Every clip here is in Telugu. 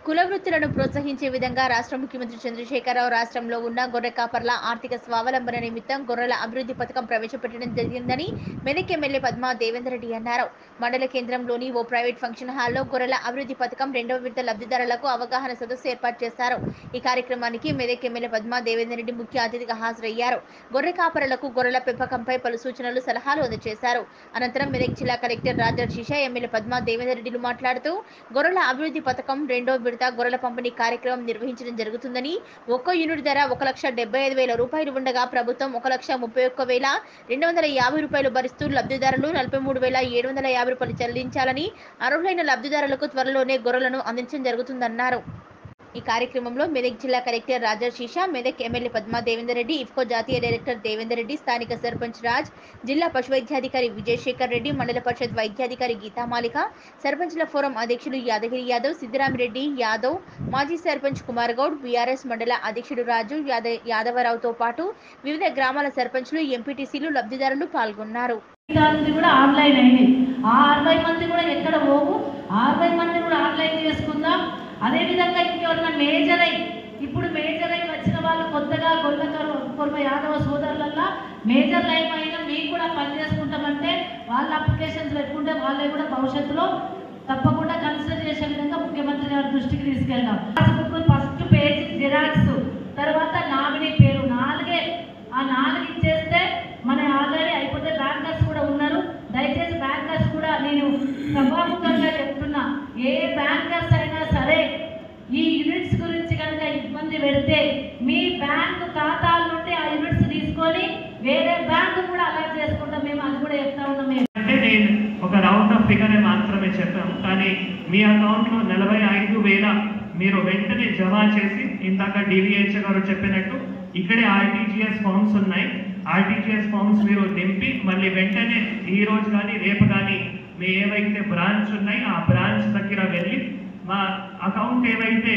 కుల వృత్తులను ప్రోత్సహించే విధంగా రాష్ట్ర ముఖ్యమంత్రి చంద్రశేఖరరావు రాష్ట్రంలో ఉన్న గొర్రె కాపర్ల ఆర్థిక స్వావలంబన నిమిత్తం గొర్రెల అభివృద్ధి పథకం ప్రవేశపెట్టడం జరిగిందని మెదక్ ఎమ్మెల్యే పద్మా దేవేందర్ రెడ్డి అన్నారు మండల కేంద్రంలోని ఓ ప్రైవేట్ ఫంక్షన్ హాల్లో గొర్రెల అభివృద్ధి పథకం రెండవ విడత లబ్ధిదారులకు అవగాహన సదస్సు ఏర్పాటు చేశారు ఈ కార్యక్రమానికి మెదక్ ఎమ్మెల్యే పద్మా దేవేందర్ రెడ్డి ముఖ్య అతిథిగా హాజరయ్యారు గొర్రె కాపరులకు గొర్రెల పెంపకంపై పలు సూచనలు సలహాలు అందజేశారు అనంతరం మెదక్ జిల్లా కలెక్టర్ రాజర్ శిషా ఎమ్మెల్యే పద్మా దేవేందర్ రెడ్డిలు మాట్లాడుతూ గొర్రెల అభివృద్ధి పథకం రెండో విడత గొర్రెల పంపిణీ కార్యక్రమం నిర్వహించడం జరుగుతుందని ఒక్కో యూనిట్ ధర ఒక లక్ష డెబ్బై ఐదు వేల రూపాయలు ఉండగా ప్రభుత్వం ఒక లక్ష ముప్పై ఒక్క వేల రెండు వందల యాభై రూపాయలు భరిస్తూ లబ్ధిదారులు నలభై మూడు వేల ఏడు వందల యాభై రూపాయలు చెల్లించాలని అర్హులైన లబ్ధిదారులకు త్వరలోనే గొర్రెలను అందించడం జరుగుతుందన్నారు ఈ కార్యక్రమంలో మెదక్ జిల్లా కలెక్టర్ రాజా శీషా మెదక్ ఎమ్మెల్యే పద్మా దేవేందర్ రెడ్డి ఇఫ్కో జాతీయ డైరెక్టర్ దేవేందర్ రెడ్డి స్థానిక సర్పంచ్ రాజ్ జిల్లా పశు వైద్యాధికారి విజయశేఖర్ రెడ్డి మండల పరిషత్ వైద్యాధికారి గీతామాలిక సర్పంచ్ల ఫోరం అధ్యక్షులు యాదగిరి యాదవ్ సిద్దిరామిరెడ్డి యాదవ్ మాజీ సర్పంచ్ కుమార్ గౌడ్ బీఆర్ఎస్ మండల అధ్యక్షుడు రాజు యాద యాదవరావుతో పాటు వివిధ గ్రామాల సర్పంచ్లు ఎంపీటీసీలు లబ్ధిదారులు పాల్గొన్నారు దానిది కూడా ఆన్లైన్ అయింది ఆ అరవై మంది కూడా ఎక్కడ పోవు ఆ అరవై మంది కూడా ఆన్లైన్ చేసుకుందాం అదేవిధంగా ఇంకెవరైనా మేజర్ అయి ఇప్పుడు మేజర్ అయి వచ్చిన వాళ్ళు కొత్తగా గొల్లకరు కొరమ యాదవ సోదరులల్లో మేజర్ లైఫ్ అయినా మీకు కూడా పని చేసుకుంటామంటే వాళ్ళ అప్లికేషన్స్ పెట్టుకుంటే వాళ్ళే కూడా భవిష్యత్తులో తప్పకుండా కన్సిడర్ చేసే విధంగా ముఖ్యమంత్రి గారి దృష్టికి తీసుకెళ్దాం పాస్బుక్ ఫస్ట్ పేజ్ జిరాక్స్ తర్వాత నామినీ పేరు నాలుగే ఆ నాలుగు ఇచ్చేస్తే మన ఆల్రెడీ అయిపోతే బ్యాంకర్స్ కూడా ఉన్నారు దయచేసి బ్యాంకర్స్ కూడా నేను సభాముఖంగా చెప్తున్నా ఏ బ్యాంకర్స్ అయినా సరే ఈ యూనిట్స్ గురించి కనుక ఇబ్బంది పెడితే మీ బ్యాంకు ఖాతాల నుండి ఆ యూనిట్స్ తీసుకొని వేరే బ్యాంకు కూడా అలాట్ చేసుకుంటాం మేము అది కూడా చెప్తా ఉన్నాం మేము అంటే నేను ఒక రౌండ్ ఆఫ్ ఫిగర్ మాత్రమే చెప్పాము కానీ మీ అకౌంట్లో నలభై ఐదు వేల మీరు వెంటనే జమ చేసి ఇందాక డివిహెచ్ గారు చెప్పినట్టు ఇక్కడే ఆర్టీజీఎస్ ఫామ్స్ ఉన్నాయి ఆర్టీజీఎస్ ఫామ్స్ మీరు నింపి మళ్ళీ వెంటనే ఈ రోజు కానీ రేపు కానీ మీ ఏవైతే బ్రాంచ్ ఉన్నాయి ఆ బ్రాంచ్ దగ్గర వెళ్ళి మా అకౌంట్ ఏవైతే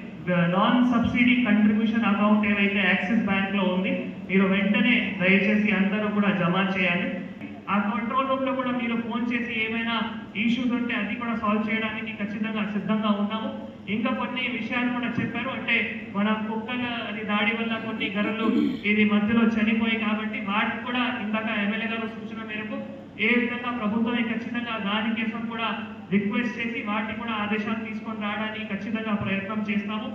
నాన్ సబ్సిడీ కంట్రిబ్యూషన్ అకౌంట్ ఏవైతే యాక్సిస్ బ్యాంక్ లో ఉంది మీరు వెంటనే దయచేసి అందరూ కూడా జమ చేయాలి ఆ కంట్రోల్ రూమ్ లో కూడా మీరు ఫోన్ చేసి ఏమైనా ఇష్యూస్ ఉంటే అది కూడా సాల్వ్ చేయడానికి ఖచ్చితంగా సిద్ధంగా ఉన్నాము ఇంకా కొన్ని విషయాలు కూడా చెప్పారు అంటే మన కుక్కల అది దాడి వల్ల కొన్ని గరలు ఇది మధ్యలో చనిపోయి కాబట్టి వాటికి కూడా ఇందాక ఎమ్మెల్యే గారు సూచన మేరకు ఏ విధంగా ప్రభుత్వమే ఖచ్చితంగా దాని కేసం కూడా రిక్వెస్ట్ చేసి వాటిని కూడా ఆదేశాలు తీసుకొని రావడానికి ఖచ్చితంగా ప్రయత్నం చేస్తాము